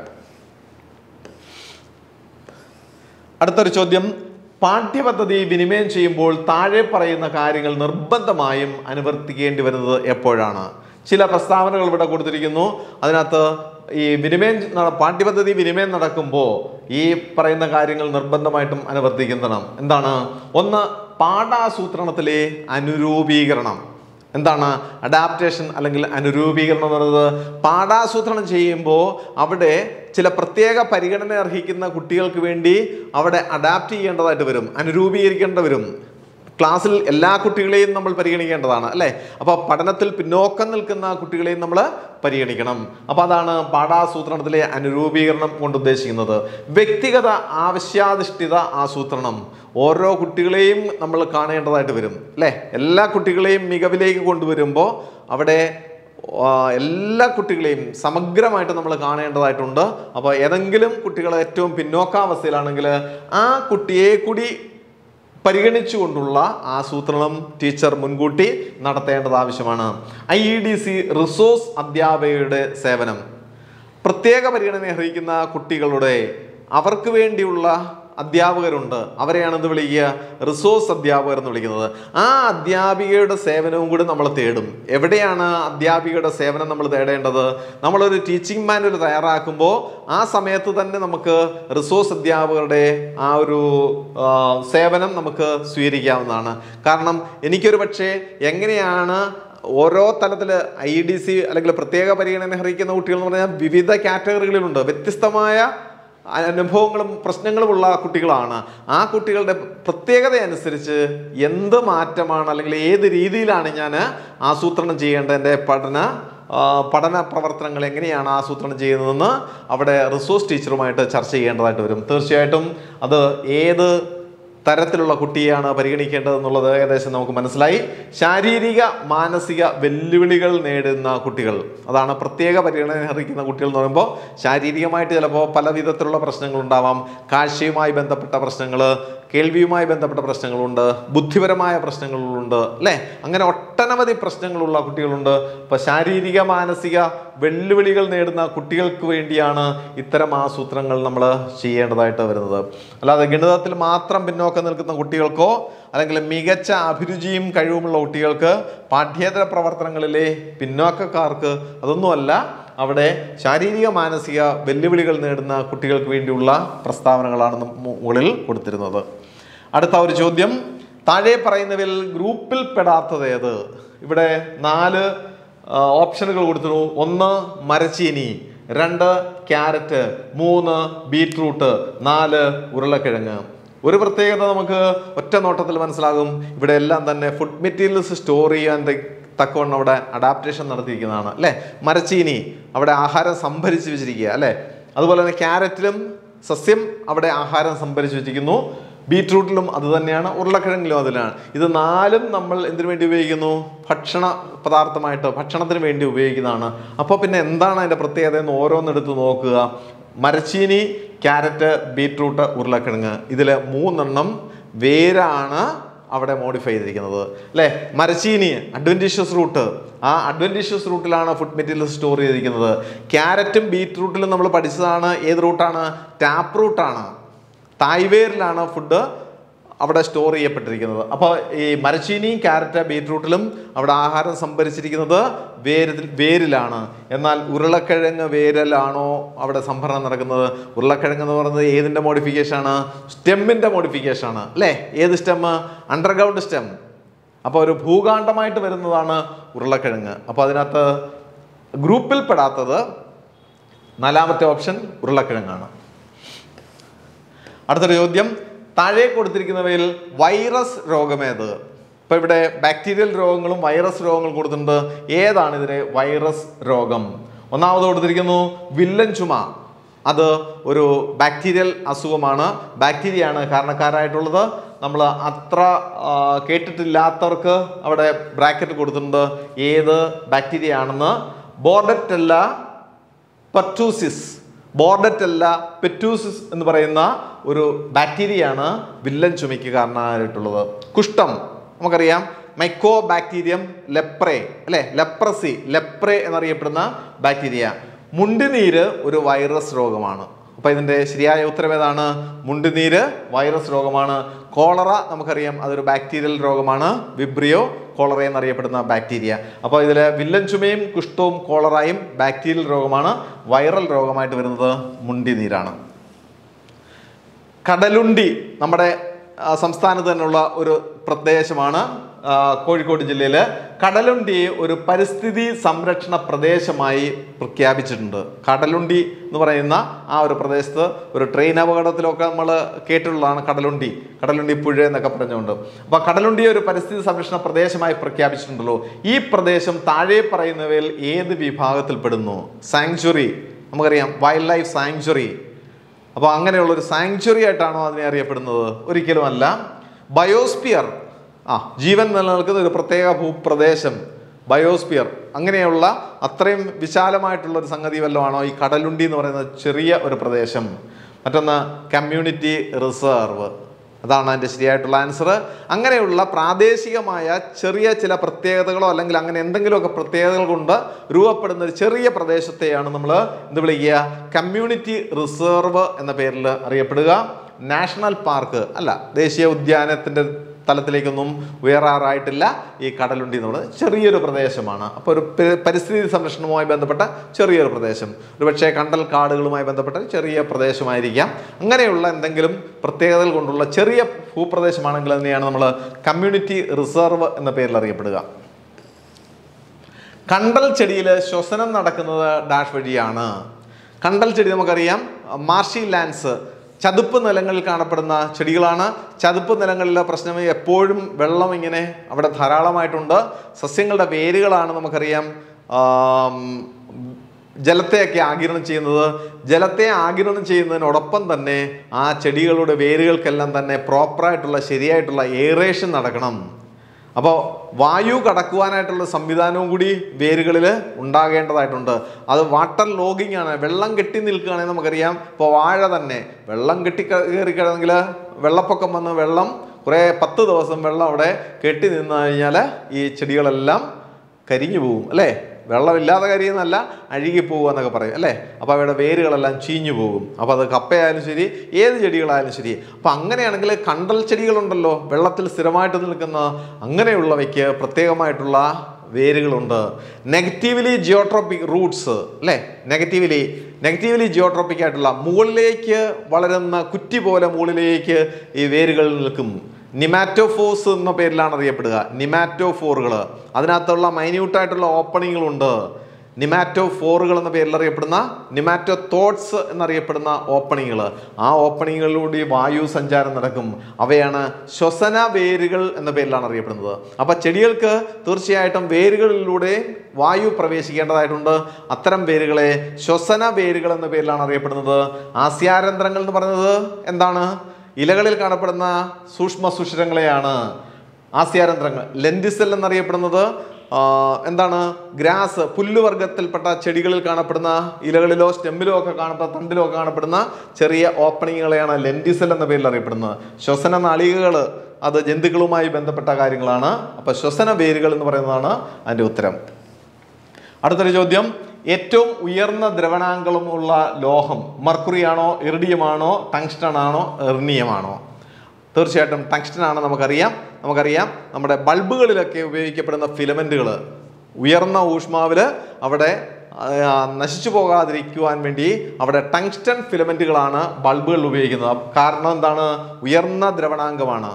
അടുത്തൊരു ചോദ്യം പാഠ്യപദ്ധതി വിനിമയം ചെയ്യുമ്പോൾ താഴെ പറയുന്ന കാര്യങ്ങൾ നിർബന്ധമായും അനുവർത്തിക്കേണ്ടി വരുന്നത് എപ്പോഴാണ് ചില പ്രസ്താവനകൾ ഇവിടെ കൊടുത്തിരിക്കുന്നു അതിനകത്ത് ഈ വിനിമയം നട- പാഠ്യപദ്ധതി വിനിമയം നടക്കുമ്പോൾ ഈ പറയുന്ന കാര്യങ്ങൾ നിർബന്ധമായിട്ടും അനുവർത്തിക്കണം എന്താണ് ഒന്ന് പാഠാസൂത്രണത്തിലെ അനുരൂപീകരണം എന്താണ് അഡാപ്റ്റേഷൻ അല്ലെങ്കിൽ അനുരൂപീകരണം എന്ന് പറയുന്നത് പാഠാസൂത്രണം ചെയ്യുമ്പോൾ അവിടെ ചില പ്രത്യേക പരിഗണന അർഹിക്കുന്ന കുട്ടികൾക്ക് വേണ്ടി അവിടെ അഡാപ്റ്റ് ചെയ്യേണ്ടതായിട്ട് വരും അനുരൂപീകരിക്കേണ്ടി വരും ക്ലാസ്സിൽ എല്ലാ കുട്ടികളെയും നമ്മൾ പരിഗണിക്കേണ്ടതാണ് അല്ലേ അപ്പോൾ പഠനത്തിൽ പിന്നോക്കം നിൽക്കുന്ന കുട്ടികളെയും നമ്മൾ പരിഗണിക്കണം അപ്പോൾ അതാണ് പാഠാസൂത്രണത്തിലെ അനുരൂപീകരണം കൊണ്ട് ഉദ്ദേശിക്കുന്നത് വ്യക്തിഗത ആവശ്യാധിഷ്ഠിത ആസൂത്രണം ഓരോ കുട്ടികളെയും നമ്മൾ കാണേണ്ടതായിട്ട് വരും അല്ലേ എല്ലാ കുട്ടികളെയും മികവിലേക്ക് കൊണ്ടുവരുമ്പോൾ അവിടെ ആ, എല്ലാ കുട്ടികളെയും സമഗ്രമായിട്ട് നമ്മൾ കാണേണ്ടതായിട്ടുണ്ട് അപ്പോൾ ഏതെങ്കിലും കുട്ടികൾ ഏറ്റവും പിന്നോക്കാവസ്ഥയിലാണെങ്കിൽ ആ കുട്ടിയെ കൂടി പരിഗണിച്ചുകൊണ്ടുള്ള ആസൂത്രണം ടീച്ചർ മുൻകൂട്ടി നടത്തേണ്ടത് ആവശ്യമാണ് I E D C resource അധ്യാപകയുടെ സേവനം പ്രത്യേക പരിഗണന അർഹിക്കുന്ന കുട്ടികളുടെ അവർക്ക് വേണ്ടിയുള്ള അധ്യാപകരുണ്ട് അവരെയാണ് എന്ത് വിളിക്കുക റിസോഴ്സ് അധ്യാപകർ എന്ന് വിളിക്കുന്നത് ആ അധ്യാപികയുടെ സേവനവും കൂടി നമ്മൾ തേടും എവിടെയാണ് അധ്യാപികയുടെ സേവനം നമ്മൾ തേടേണ്ടത് നമ്മളൊരു ടീച്ചിങ് മാനുവൽ തയ്യാറാക്കുമ്പോൾ ആ സമയത്ത് തന്നെ നമുക്ക് റിസോഴ്സ് അധ്യാപകരുടെ ആ ഒരു ആ, സേവനം നമുക്ക് സ്വീകരിക്കാവുന്നതാണ് കാരണം എനിക്കൊരു പക്ഷേ എങ്ങനെയാണ് ഓരോ തലത്തിൽ ഐ ഡി സി അല്ലെങ്കിൽ പ്രത്യേക പരിഗണന അർഹിക്കുന്ന കുട്ടികൾ എന്ന് പറഞ്ഞാൽ വിവിധ കാറ്റഗറികളിലുണ്ട് വ്യത്യസ്തമായ അനുഭവങ്ങളും പ്രശ്നങ്ങളുമുള്ള കുട്ടികളാണ് ആ കുട്ടികളുടെ പ്രത്യേകത അനുസരിച്ച് എന്ത് മാറ്റമാണ് അല്ലെങ്കിൽ ഏത് രീതിയിലാണ് ഞാൻ ആസൂത്രണം ചെയ്യേണ്ടത് എൻ്റെ പഠന ആ, പഠന പ്രവർത്തനങ്ങൾ എങ്ങനെയാണ് ആസൂത്രണം ചെയ്യുന്നതെന്ന് അവിടെ റിസോഴ്സ് ടീച്ചറുമായിട്ട് ചർച്ച ചെയ്യേണ്ടതായിട്ട് വരും തീർച്ചയായിട്ടും അത് ഏത് തരത്തിലുള്ള കുട്ടിയാണ് പരിഗണിക്കേണ്ടത് എന്നുള്ളത് ഏകദേശം നമുക്ക് മനസ്സിലായി ശാരീരിക മാനസിക വെല്ലുവിളികൾ നേടുന്ന കുട്ടികൾ അതാണ് പ്രത്യേക പരിഗണന അർഹിക്കുന്ന കുട്ടികൾ എന്ന് പറയുമ്പോൾ ശാരീരികമായിട്ട് ചിലപ്പോൾ പല വിധത്തിലുള്ള പ്രശ്നങ്ങൾ ഉണ്ടാവാം കാഴ്ചയുമായി ബന്ധപ്പെട്ട പ്രശ്നങ്ങൾ കേൾവിയുമായി ബന്ധപ്പെട്ട പ്രശ്നങ്ങളുണ്ട് ബുദ്ധിപരമായ പ്രശ്നങ്ങളുണ്ട് അല്ലേ അങ്ങനെ ഒട്ടനവധി പ്രശ്നങ്ങളുള്ള കുട്ടികളുണ്ട് അപ്പോൾ ശാരീരിക മാനസിക വെല്ലുവിളികൾ നേടുന്ന കുട്ടികൾക്ക് വേണ്ടിയാണ് ഇത്തരം ആസൂത്രങ്ങൾ നമ്മൾ ചെയ്യേണ്ടതായിട്ട് വരുന്നത് അല്ലാതെ ഗണിതത്തിൽ മാത്രം പിന്നോക്കം നിൽക്കുന്ന കുട്ടികൾക്കോ അല്ലെങ്കിൽ മികച്ച അഭിരുചിയും കഴിവുമുള്ള കുട്ടികൾക്ക് പാഠ്യേതര പ്രവർത്തനങ്ങളിലെ പിന്നോക്കക്കാർക്ക് അതൊന്നുമല്ല അവിടെ ശാരീരിക മാനസിക വെല്ലുവിളികൾ നേടുന്ന കുട്ടികൾക്ക് വേണ്ടിയുള്ള പ്രസ്താവനകളാണ് നം- മുകളിൽ കൊടുത്തിരുന്നത് അടുത്ത ഒരു ചോദ്യം താഴെ പറയുന്നവയിൽ ഗ്രൂപ്പിൽ പെടാത്തത് ഏത് ഇവിടെ നാല് ആ, ഓപ്ഷനുകൾ കൊടുത്തിരുന്നു ഒന്ന് മരച്ചീനി രണ്ട് ക്യാരറ്റ് മൂന്ന് ബീട്രൂട്ട് നാല് ഉരുളക്കിഴങ്ങ് ഒരു പ്രത്യേകത നമുക്ക് ഒറ്റ നോട്ടത്തിൽ മനസ്സിലാകും ഇവിടെ എല്ലാം തന്നെ ഫുഡ് മെറ്റീരിയൽസ് സ്റ്റോർ ചെയ്യാൻ ത- തക്കവണ്ണം അവിടെ അഡാപ്റ്റേഷൻ നടത്തിയിരിക്കുന്നതാണ് അല്ലേ മരച്ചീനി അവിടെ ആഹാരം സംഭരിച്ച് വെച്ചിരിക്കുക അല്ലേ അതുപോലെ തന്നെ ക്യാരറ്റിലും സസ്യം അവിടെ ആഹാരം സംഭരിച്ച് വെച്ചിരിക്കുന്നു ബീട്രൂട്ടിലും അത് തന്നെയാണ് ഉരുളക്കിഴങ്ങിലും അതിലാണ് ഇത് നാലും നമ്മൾ എന്തിനു വേണ്ടി ഉപയോഗിക്കുന്നു ഭക്ഷണ പദാർത്ഥമായിട്ട് ഭക്ഷണത്തിന് വേണ്ടി ഉപയോഗിക്കുന്നതാണ് അപ്പോൾ പിന്നെ എന്താണ് അതിൻ്റെ പ്രത്യേകത എന്ന് ഓരോന്നെടുത്ത് നോക്കുക മരച്ചീനി ക്യാരറ്റ് ബീട്രൂട്ട് ഉരുളക്കിഴങ്ങ് ഇതിൽ മൂന്നെണ്ണം വേരാണ് അവിടെ മോഡിഫൈ ചെയ്തിരിക്കുന്നത് അല്ലേ മരച്ചീനി അഡ്വൻറ്റീഷ്യസ് റൂട്ട് ആ അഡ്വൻറ്റീഷ്യസ് റൂട്ടിലാണ് ഫുഡ് മെറ്റീരിയൽ സ്റ്റോർ ചെയ്തിരിക്കുന്നത് ക്യാരറ്റും ബീറ്റ്റൂട്ടിലും നമ്മൾ പഠിച്ചതാണ് ഏത് റൂട്ടാണ് ടാപ്പ് റൂട്ടാണ് തായ്വേരിലാണ് ഫുഡ് അവിടെ സ്റ്റോർ ചെയ്യപ്പെട്ടിരിക്കുന്നത് അപ്പോൾ ഈ മരച്ചീനിയും ക്യാരറ്റ് ബീറ്റ്റൂട്ടിലും അവിടെ ആഹാരം സംഭരിച്ചിരിക്കുന്നത് വേരിൽ വേരിലാണ് എന്നാൽ ഉരുളക്കിഴങ്ങ് വേരിലാണോ അവിടെ സംഭരണം നടക്കുന്നത് ഉരുളക്കിഴങ്ങ് എന്ന് പറയുന്നത് ഏതിൻ്റെ മോഡിഫിക്കേഷൻ ആണ് സ്റ്റെമ്മിൻ്റെ മോഡിഫിക്കേഷൻ ആണ് അല്ലേ ഏത് സ്റ്റെം അണ്ടർഗ്രൗണ്ട് സ്റ്റെം അപ്പോൾ ഒരു ഭൂകാണ്ഡമായിട്ട് വരുന്നതാണ് ഉരുളക്കിഴങ്ങ് അപ്പോൾ അതിനകത്ത് ഗ്രൂപ്പിൽ പെടാത്തത് നാലാമത്തെ ഓപ്ഷൻ ഉരുളക്കിഴങ്ങാണ് അടുത്തൊരു ചോദ്യം താഴെ കൊടുത്തിരിക്കുന്നവയിൽ വൈറസ് രോഗമേത് ഇപ്പൊ ഇവിടെ ബാക്ടീരിയൽ രോഗങ്ങളും വൈറസ് രോഗങ്ങളും കൊടുത്തിട്ടുണ്ട് ഏതാണ് ഇതിലെ വൈറസ് രോഗം ഒന്നാമത് കൊടുത്തിരിക്കുന്നു വില്ലൻ ചുമ അത് ഒരു ബാക്ടീരിയൽ അസുഖമാണ് ബാക്ടീരിയയാണ് കാരണക്കാരായിട്ടുള്ളത് നമ്മൾ അത്ര ആ, കേട്ടിട്ടില്ലാത്തവർക്ക് അവിടെ ബ്രാക്കറ്റ് കൊടുത്തിട്ടുണ്ട് ഏത് ബാക്ടീരിയ ആണെന്ന് ബോർഡറ്റല്ല പറ്റൂസിസ് ബോർഡറ്റല്ല പെറ്റൂസിസ് എന്ന് പറയുന്ന ഒരു ബാക്ടീരിയയാണ് വില്ലൻ ചുമയ്ക്ക് കാരണമായിട്ടുള്ളത് കുഷ്ഠം നമുക്കറിയാം മൈക്കോ ബാക്ടീരിയം ലെപ്രേ അല്ലെ ലെപ്രസി ലെപ്രേ എന്നറിയപ്പെടുന്ന ബാക്ടീരിയ മുണ്ടിനീര് ഒരു വൈറസ് രോഗമാണ് അപ്പൊ ഇതിന്റെ ശരിയായ ഉത്തരം ഏതാണ് മുണ്ടുനീര് വൈറസ് രോഗമാണ് കോളറ നമുക്കറിയാം അതൊരു ബാക്ടീരിയൽ രോഗമാണ് വിബ്രിയോ കോളറ എന്നറിയപ്പെടുന്ന ബാക്ടീരിയ അപ്പോൾ ഇതിൽ വില്ലൻ ചുമയും കുഷ്ഠവും കോളറയും ബാക്ടീരിയൽ രോഗമാണ് വൈറൽ രോഗമായിട്ട് വരുന്നത് മുണ്ടിനീരാണ് കടലുണ്ടി നമ്മുടെ ആ, സംസ്ഥാനത്ത് തന്നെയുള്ള ഒരു പ്രദേശമാണ് ആ, കോഴിക്കോട് ജില്ലയിൽ കടലുണ്ടിയെ ഒരു പരിസ്ഥിതി സംരക്ഷണ പ്രദേശമായി പ്രഖ്യാപിച്ചിട്ടുണ്ട് കടലുണ്ടി എന്ന് പറയുന്ന ആ ഒരു പ്രദേശത്ത് ഒരു ട്രെയിൻ അപകടത്തിലൊക്കെ നമ്മൾ കേട്ടിട്ടുള്ളതാണ് കടലുണ്ടി കടലുണ്ടി പുഴ എന്നൊക്കെ പറഞ്ഞുകൊണ്ട് അപ്പോൾ കടലുണ്ടിയെ ഒരു പരിസ്ഥിതി സംരക്ഷണ പ്രദേശമായി പ്രഖ്യാപിച്ചിട്ടുണ്ടല്ലോ ഈ പ്രദേശം താഴെ പറയുന്നവയിൽ ഏത് വിഭാഗത്തിൽപ്പെടുന്നു സാങ്ച്വറി നമുക്കറിയാം വൈൽഡ് ലൈഫ് സാങ്ച്വറി അപ്പോൾ അങ്ങനെയുള്ള ഒരു സാങ്ച്വറി ആയിട്ടാണോ അതിനെ അറിയപ്പെടുന്നത് ഒരിക്കലുമല്ല ബയോസ്പിയർ ആ ജീവൻ നിലനിൽക്കുന്ന ഒരു പ്രത്യേക ഭൂപ്രദേശം ബയോസ്പിയർ അങ്ങനെയുള്ള അത്രയും വിശാലമായിട്ടുള്ള ഒരു സംഗതി വല്ലതുമാണോ ഈ കടലുണ്ടി എന്ന് പറയുന്ന ചെറിയ ഒരു പ്രദേശം മറ്റൊന്ന് കമ്മ്യൂണിറ്റി റിസർവ് അതാണ് അതിൻ്റെ ശരിയായിട്ടുള്ള ആൻസർ അങ്ങനെയുള്ള പ്രാദേശികമായ ചെറിയ ചില പ്രത്യേകതകളോ അല്ലെങ്കിൽ അങ്ങനെ എന്തെങ്കിലുമൊക്കെ പ്രത്യേകതകൾ കൊണ്ട് രൂപപ്പെടുന്ന ഒരു ചെറിയ പ്രദേശത്തെയാണ് നമ്മൾ എന്ത് വിളിക്കുക കമ്മ്യൂണിറ്റി റിസർവ് എന്ന പേരിൽ അറിയപ്പെടുക നാഷണൽ പാർക്ക് അല്ല ദേശീയ ഉദ്യാനത്തിൻ്റെ തലത്തിലേക്കൊന്നും ഉയരാറായിട്ടില്ല ഈ കടലുണ്ടി എന്ന് പറയുന്നത് ചെറിയൊരു പ്രദേശമാണ് അപ്പോൾ ഒരു പരി- പരിസ്ഥിതി സംരക്ഷണവുമായി ബന്ധപ്പെട്ട ചെറിയൊരു പ്രദേശം ഒരുപക്ഷെ കണ്ടൽ കാടുകളുമായി ബന്ധപ്പെട്ട ഒരു ചെറിയ പ്രദേശമായിരിക്കാം അങ്ങനെയുള്ള എന്തെങ്കിലും പ്രത്യേകതകൾ കൊണ്ടുള്ള ചെറിയ ഭൂപ്രദേശമാണെങ്കിൽ അതിനെയാണ് നമ്മൾ കമ്മ്യൂണിറ്റി റിസർവ് എന്ന പേരിൽ അറിയപ്പെടുക കണ്ടൽ ചെടിയിൽ ശ്വസനം നടക്കുന്നത് ഡാഷ് വഴിയാണ് കണ്ടൽ ചെടി നമുക്കറിയാം മാർഷി ലാൻഡ്സ് ചതുപ്പ് നിലങ്ങളിൽ കാണപ്പെടുന്ന ചെടികളാണ് ചതുപ്പ് നിലങ്ങളിലെ പ്രശ്നം എപ്പോഴും വെള്ളം ഇങ്ങനെ അവിടെ ധാരാളമായിട്ടുണ്ട് സസ്യങ്ങളുടെ വേരുകളാണ് നമുക്കറിയാം ആം, ജലത്തെയൊക്കെ ആഗിരണം ചെയ്യുന്നത് ജലത്തെ ആഗിരണം ചെയ്യുന്നതിനോടൊപ്പം തന്നെ ആ ചെടികളുടെ വേരുകൾക്കെല്ലാം തന്നെ പ്രോപ്പറായിട്ടുള്ള ശരിയായിട്ടുള്ള എയറേഷൻ നടക്കണം അപ്പോൾ വായു കടക്കുവാനായിട്ടുള്ള സംവിധാനവും കൂടി വേരുകളിൽ ഉണ്ടാകേണ്ടതായിട്ടുണ്ട് അത് വാട്ടർ ലോഗിങ് ആണ് വെള്ളം കെട്ടി നിൽക്കുകയാണെങ്കിൽ നമുക്കറിയാം ഇപ്പോൾ വാഴ തന്നെ വെള്ളം കെട്ടി കയറി കിടന്നെങ്കിൽ വെള്ളപ്പൊക്കം വന്ന് വെള്ളം കുറേ പത്ത് ദിവസം വെള്ളം അവിടെ കെട്ടി നിന്ന് കഴിഞ്ഞാൽ ഈ ചെടികളെല്ലാം കരിഞ്ഞു പോകും അല്ലേ വെള്ളമില്ലാതെ കരിയുന്നല്ല അഴുകി പോകുക എന്നൊക്കെ പറയും അല്ലേ അപ്പോൾ അവയുടെ വേരുകളെല്ലാം ചീഞ്ഞു പോകും അപ്പോൾ അത് കപ്പയായാലും ശരി ഏത് ചെടികളായാലും ശരി അപ്പോൾ അങ്ങനെയാണെങ്കിൽ കണ്ടൽ ചെടികളുണ്ടല്ലോ വെള്ളത്തിൽ സ്ഥിരമായിട്ട് നിൽക്കുന്ന അങ്ങനെയുള്ളവയ്ക്ക് പ്രത്യേകമായിട്ടുള്ള വേരുകളുണ്ട് നെഗറ്റീവ്ലി ജിയോട്രോപ്പിക് റൂട്ട്സ് അല്ലേ നെഗറ്റീവ്ലി നെഗറ്റീവ്ലി ജിയോട്രോപ്പിക് ആയിട്ടുള്ള മുകളിലേക്ക് വളരുന്ന കുറ്റി പോലെ മുകളിലേക്ക് ഈ വേരുകൾ നിൽക്കും നിമാറ്റോഫോസ് എന്ന പേരിലാണ് അറിയപ്പെടുക നിമാറ്റോഫോറുകൾ അതിനകത്തുള്ള മൈന്യൂട്ടായിട്ടുള്ള ഓപ്പണിങ്ങുകളുണ്ട് നിമാറ്റോഫോറുകൾ എന്ന പേരിൽ അറിയപ്പെടുന്ന നിമാറ്റോ തോട്ട്സ് എന്നറിയപ്പെടുന്ന ഓപ്പണിങ്ങുകൾ ആ ഓപ്പണിങ്ങുകളിലൂടെ വായു സഞ്ചാരം നടക്കും അവയാണ് ശ്വസന വേരുകൾ എന്ന പേരിലാണ് അറിയപ്പെടുന്നത് അപ്പോൾ ചെടികൾക്ക് തീർച്ചയായിട്ടും വേരുകളിലൂടെ വായു പ്രവേശിക്കേണ്ടതായിട്ടുണ്ട് അത്തരം വേരുകളെ ശ്വസന വേരുകൾ എന്ന പേരിലാണ് അറിയപ്പെടുന്നത് ആസ്യാരന്ധ്രങ്ങൾ എന്ന് പറയുന്നത് എന്താണ് ഇലകളിൽ കാണപ്പെടുന്ന സൂക്ഷ്മ സുഷിരങ്ങളെയാണ് ആസ്യാരന്ധ്രങ്ങൾ ലെൻഡിസെൽ എന്നറിയപ്പെടുന്നത് ആ, എന്താണ് ഗ്രാസ് പുല്ലുവർഗത്തിൽപ്പെട്ട ചെടികളിൽ കാണപ്പെടുന്ന ഇലകളിലോ സ്റ്റെമ്മിലോ ഒക്കെ കാണപ്പെടുന്ന തണ്ടിലോ ഒക്കെ കാണപ്പെടുന്ന ചെറിയ ഓപ്പണിങ്ങുകളെയാണ് ലെൻഡിസെൽ എന്ന പേരിൽ അറിയപ്പെടുന്നത് ശ്വസന നാളികകൾ അത് ജന്തുക്കളുമായി ബന്ധപ്പെട്ട കാര്യങ്ങളാണ് അപ്പോൾ ശ്വസന വേരുകൾ എന്ന് പറയുന്നതാണ് അതിൻ്റെ ഉത്തരം അടുത്തൊരു ചോദ്യം ഏറ്റവും ഉയർന്ന ദ്രവണാങ്കമുള്ള ലോഹം മർക്കുറിയാണോ ഇറിഡിയമാണോ ടങ്സ്റ്റൺ ആണോ എർണിയമാണോ തീർച്ചയായിട്ടും ടങ്സ്റ്റൺ ആണ് നമുക്കറിയാം നമുക്കറിയാം നമ്മുടെ ബൾബുകളിലൊക്കെ ഉപയോഗിക്കപ്പെടുന്ന ഫിലമെൻറ്റുകൾ ഉയർന്ന ഊഷ്മാവിൽ അവിടെ ആ, നശിച്ചു പോകാതിരിക്കുവാൻ വേണ്ടി അവിടെ ടങ്സ്റ്റൺ ഫിലമെൻറ്റുകളാണ് ബൾബുകളിൽ ഉപയോഗിക്കുന്നത് കാരണം എന്താണ് ഉയർന്ന ദ്രവണാങ്കമാണ്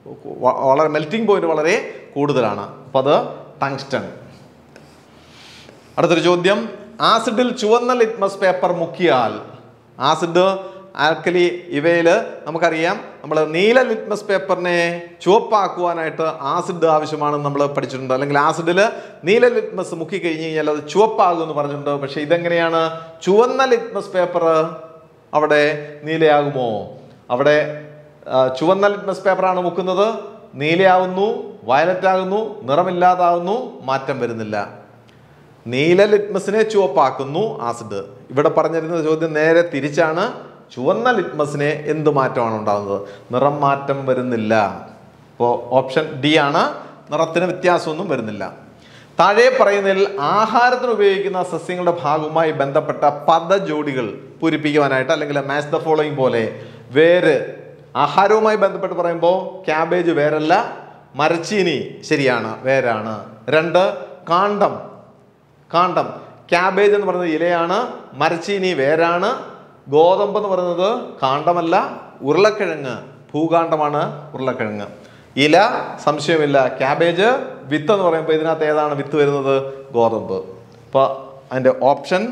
വ- വളരെ മെൽറ്റിംഗ് പോയിന്റ് വളരെ കൂടുതലാണ് അപ്പോൾ അത് ടങ്സ്റ്റൺ അടുത്തൊരു ചോദ്യം ആസിഡിൽ ചുവന്ന ലിറ്റ്മസ് പേപ്പർ മുക്കിയാൽ ആസിഡ് ആൽക്കലി ഇവയിൽ നമുക്കറിയാം നമ്മൾ നീല ലിറ്റ്മസ് പേപ്പറിനെ ചുവപ്പാക്കുവാനായിട്ട് ആസിഡ് ആവശ്യമാണെന്ന് നമ്മൾ പഠിച്ചിട്ടുണ്ട് അല്ലെങ്കിൽ ആസിഡിൽ നീല ലിറ്റ്മസ് മുക്കി കഴിഞ്ഞ് കഴിഞ്ഞാൽ അത് ചുവപ്പാകും എന്ന് പറഞ്ഞിട്ടുണ്ട് പക്ഷേ ഇതെങ്ങനെയാണ് ചുവന്ന ലിറ്റ്മസ് പേപ്പർ അവിടെ നീലയാകുമോ അവിടെ ആ, ചുവന്ന ലിറ്റ്മസ് പേപ്പറാണ് മുക്കുന്നത് നീലയാവുന്നു വയലറ്റ് ആകുന്നു നിറമില്ലാതാകുന്നു മാറ്റം വരുന്നില്ല നീല ലിറ്റ്മസിനെ ചുവപ്പാക്കുന്നു ആസിഡ് ഇവിടെ പറഞ്ഞിരുന്ന ചോദ്യം നേരെ തിരിച്ചാണ് ചുവന്ന ലിറ്റ്മസിനെ എന്ത് മാറ്റമാണ് ഉണ്ടാകുന്നത് നിറം മാറ്റം വരുന്നില്ല അപ്പോൾ ഓപ്ഷൻ ഡി ആണ് നിറത്തിന് വ്യത്യാസമൊന്നും വരുന്നില്ല താഴെ പറയുന്നതിൽ ആഹാരത്തിന് ഉപയോഗിക്കുന്ന സസ്യങ്ങളുടെ ഭാഗവുമായി ബന്ധപ്പെട്ട പദജോഡികൾ പൂരിപ്പിക്കുവാനായിട്ട് അല്ലെങ്കിൽ മാച്ച് ദ ഫോളോയിങ് പോലെ വേര് ആഹാരവുമായി ബന്ധപ്പെട്ട് പറയുമ്പോൾ ക്യാബേജ് വേരല്ല മരച്ചീനി ശരിയാണ് വേരാണ് രണ്ട് കാണ്ടം കാണ്ടം ക്യാബേജ് എന്ന് പറയുന്നത് ഇലയാണ് മരച്ചീനി വേരാണ് ഗോതമ്പ് എന്ന് പറയുന്നത് കാണ്ടമല്ല ഉരുളക്കിഴങ്ങ് ഭൂകാണ്ഡമാണ് ഉരുളക്കിഴങ്ങ് ഇല സംശയമില്ല ക്യാബേജ് വിത്ത് എന്ന് പറയുമ്പോൾ ഇതിനകത്ത് ഏതാണ് വിത്ത് വരുന്നത് ഗോതമ്പ് അപ്പോൾ അതിൻ്റെ ഓപ്ഷൻ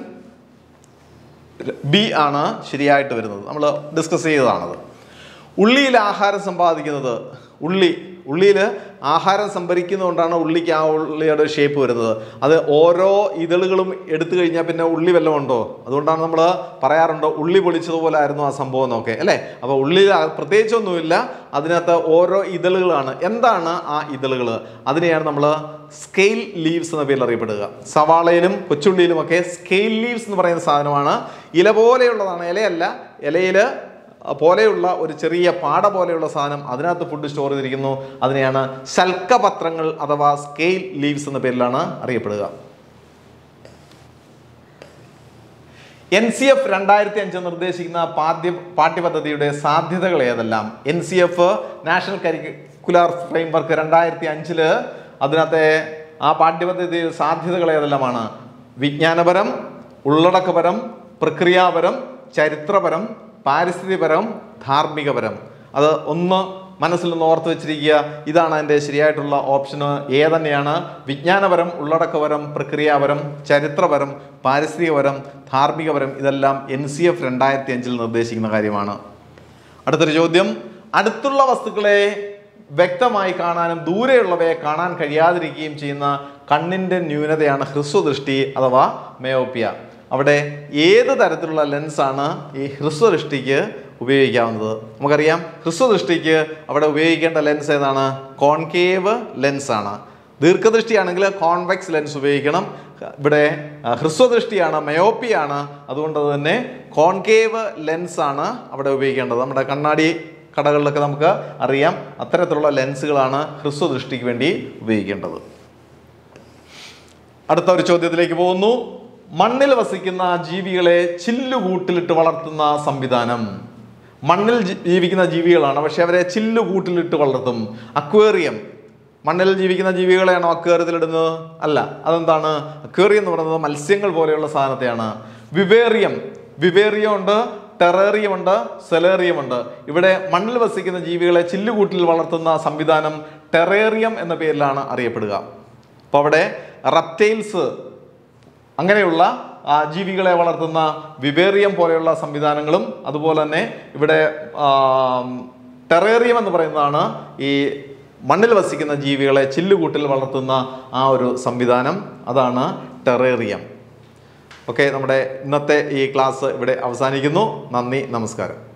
ബി ആണ് ശരിയായിട്ട് വരുന്നത് നമ്മൾ ഡിസ്കസ് ചെയ്തതാണത് ഉള്ളിയിൽ ആഹാരം സമ്പാദിക്കുന്നത് ഉള്ളി ഉള്ളിയിൽ ആഹാരം സംഭരിക്കുന്നതുകൊണ്ടാണ് ഉള്ളിക്ക് ആ ഉള്ളിയുടെ ഷേപ്പ് വരുന്നത് അത് ഓരോ ഇതളുകളും എടുത്തു കഴിഞ്ഞാൽ പിന്നെ ഉള്ളി വല്ലതും ഉണ്ടോ അതുകൊണ്ടാണ് നമ്മൾ പറയാറുണ്ട് ഉള്ളി പൊളിച്ചതുപോലെ ആയിരുന്നു ആ സംഭവം എന്നൊക്കെ അല്ലേ അപ്പോൾ ഉള്ളിൽ ആ- പ്രത്യേകിച്ചൊന്നുമില്ല അതിനകത്ത് ഓരോ ഇതളുകളാണ് എന്താണ് ആ ഇതളുകൾ അതിനെയാണ് നമ്മൾ സ്കെയിൽ ലീവ്സ് എന്ന പേരിൽ അറിയപ്പെടുക സവാളയിലും കൊച്ചുള്ളിയിലും ഒക്കെ സ്കെയിൽ ലീവ്സ് എന്ന് പറയുന്ന സാധനമാണ് ഇല പോലെയുള്ളതാണ് ഇലയല്ല ഇലയിൽ പോലെയുള്ള ഒരു ചെറിയ പാട പോലെയുള്ള സാധനം അതിനകത്ത് ഫുഡ് സ്റ്റോർ ചെയ്തിരിക്കുന്നു അതിനെയാണ് ശൽക്കപത്രങ്ങൾ അഥവാ സ്കെയിൽ ലീവ്സ് എന്ന പേരിലാണ് അറിയപ്പെടുക എൻ സി എഫ് രണ്ടായിരത്തി അഞ്ച് നിർദ്ദേശിക്കുന്ന പാഠ്യ പാഠ്യപദ്ധതിയുടെ സാധ്യതകൾ ഏതെല്ലാം N C F national curricular framework രണ്ടായിരത്തി അഞ്ചില് അതിനകത്തെ ആ പാഠ്യപദ്ധതിയിൽ സാധ്യതകൾ ഏതെല്ലാമാണ് വിജ്ഞാനപരം ഉള്ളടക്കപരം പ്രക്രിയാപരം ചരിത്രപരം പാരിസ്ഥിതികപരം ധാർമ്മികപരം അത് ഒന്ന് മനസ്സിൽ നിന്ന് ഓർത്ത് വെച്ചിരിക്കുക ഇതാണ് അതിൻ്റെ ശരിയായിട്ടുള്ള ഓപ്ഷന് എ തന്നെയാണ് വിജ്ഞാനപരം ഉള്ളടക്കപരം പ്രക്രിയാപരം ചരിത്രപരം പാരിസ്ഥിതികപരം ധാർമ്മികപരം ഇതെല്ലാം എൻ സി എഫ് രണ്ടായിരത്തി അഞ്ചിൽ നിർദ്ദേശിക്കുന്ന കാര്യമാണ് അടുത്തൊരു ചോദ്യം അടുത്തുള്ള വസ്തുക്കളെ വ്യക്തമായി കാണാനും ദൂരെയുള്ളവയെ കാണാൻ കഴിയാതിരിക്കുകയും ചെയ്യുന്ന കണ്ണിൻ്റെ ന്യൂനതയാണ് ഹ്രസ്വദൃഷ്ടി അഥവാ മയോപ്പിയ അവിടെ ഏത് തരത്തിലുള്ള ലെൻസാണ് ഈ ഹ്രസ്വദൃഷ്ടിക്ക് ഉപയോഗിക്കാവുന്നത് നമുക്കറിയാം ഹ്രസ്വദൃഷ്ടിക്ക് അവിടെ ഉപയോഗിക്കേണ്ട ലെൻസ് ഏതാണ് കോൺകേവ് ലെൻസ് ആണ് ദീർഘദൃഷ്ടിയാണെങ്കിൽ കോൺവെക്സ് ലെൻസ് ഉപയോഗിക്കണം ഇവിടെ ആ, ഹ്രസ്വദൃഷ്ടിയാണ് മയോപ്പിയാണ് അതുകൊണ്ട് തന്നെ കോൺകേവ് ലെൻസ് ആണ് അവിടെ ഉപയോഗിക്കേണ്ടത് നമ്മുടെ കണ്ണാടി കടകളിലൊക്കെ നമുക്ക് അറിയാം അത്തരത്തിലുള്ള ലെൻസുകളാണ് ഹ്രസ്വദൃഷ്ടിക്ക് വേണ്ടി ഉപയോഗിക്കേണ്ടത് അടുത്ത ഒരു ചോദ്യത്തിലേക്ക് പോകുന്നു മണ്ണിൽ വസിക്കുന്ന ജീവികളെ ചില്ലുകൂട്ടിലിട്ട് വളർത്തുന്ന സംവിധാനം മണ്ണിൽ ജി- ജീവിക്കുന്ന ജീവികളാണ് പക്ഷെ അവരെ ചില്ലുകൂട്ടിലിട്ട് വളർത്തും അക്വേറിയം മണ്ണിൽ ജീവിക്കുന്ന ജീവികളെയാണോ അക്വേറിയത്തിലിടുന്നത് അല്ല അതെന്താണ് അക്വേറിയം എന്ന് പറയുന്നത് മത്സ്യങ്ങൾ പോലെയുള്ള സാധനത്തെയാണ് വിവേറിയം വിവേറിയം ഉണ്ട് ടെറേറിയം ഉണ്ട് സെലേറിയം ഉണ്ട് ഇവിടെ മണ്ണിൽ വസിക്കുന്ന ജീവികളെ ചില്ലുകൂട്ടിൽ വളർത്തുന്ന സംവിധാനം ടെറേറിയം എന്ന പേരിലാണ് അറിയപ്പെടുക അപ്പോൾ അവിടെ റപ്റ്റൈൽസ് അങ്ങനെയുള്ള ആ, ജീവികളെ വളർത്തുന്ന വിവേറിയം പോലെയുള്ള സംവിധാനങ്ങളും അതുപോലെ തന്നെ ഇവിടെ ടെറേറിയം എന്ന് പറയുന്നതാണ് ഈ മണ്ണിൽ വസിക്കുന്ന ജീവികളെ ചില്ലുകൂട്ടിൽ വളർത്തുന്ന ആ ഒരു സംവിധാനം അതാണ് ടെറേറിയം ഓക്കെ നമ്മുടെ ഇന്നത്തെ ഈ ക്ലാസ് ഇവിടെ അവസാനിക്കുന്നു നന്ദി നമസ്കാരം